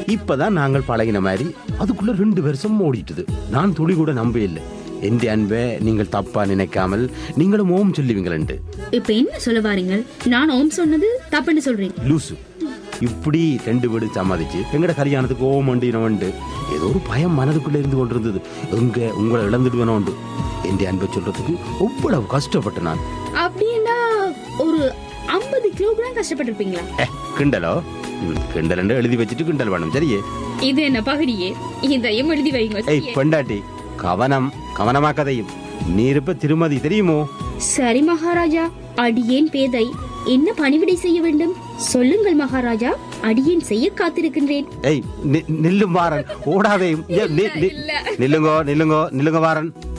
இப்பதான் நாங்கள் பழகின மாதிரி அதுக்குள்ள ரெண்டு வருஷம் ஓடிட்டுது நான் துளி கூட நம்ப இல்லை எந்த அன்பை நீங்கள் தப்பா நினைக்காமல் நீங்களும் ஓம் சொல்லுவீங்களேன்ட்டு இப்ப என்ன சொல்ல வாரீங்க நான் ஓம் சொன்னது தப்புன்னு சொல்றீங்க லூசு இப்படி ரெண்டு வீடு சம்மதிச்சு எங்கட கல்யாணத்துக்கு ஓம் வண்டு இனவண்டு ஏதோ ஒரு பயம் மனதுக்குள்ள இருந்து கொண்டிருந்தது எங்க உங்களை இழந்துடுவேனோண்டு என் அன்பை சொல்றதுக்கு அவ்வளவு கஷ்டப்பட்டு நான் அப்படின்னா ஒரு ஐம்பது கிலோகிராம் கஷ்டப்பட்டிருப்பீங்களா ஏ கிண்டலோ ம், கிண்டல் எழுதி வச்சுட்டு கிண்டல் வேணும் சரியே இது என்ன பகுதியே இதையும் எழுதி வைங்க ஏய் சரியே? பெண்டாட்டி கவனம் கவனமா கதையும் நீ இருப்ப திருமதி தெரியுமோ சரி மகாராஜா அடியேன் பேதை என்ன பணிவிடை செய்ய வேண்டும் சொல்லுங்கள் மகாராஜா அடியேன் செய்ய காத்திருக்கின்றேன் ஏய் நி- நில்லும் வாரன் ஓடாதே ஏ, நி- நி- நில்லுங்கோ நில்லுங்கோ நில்லுங்க வாரன்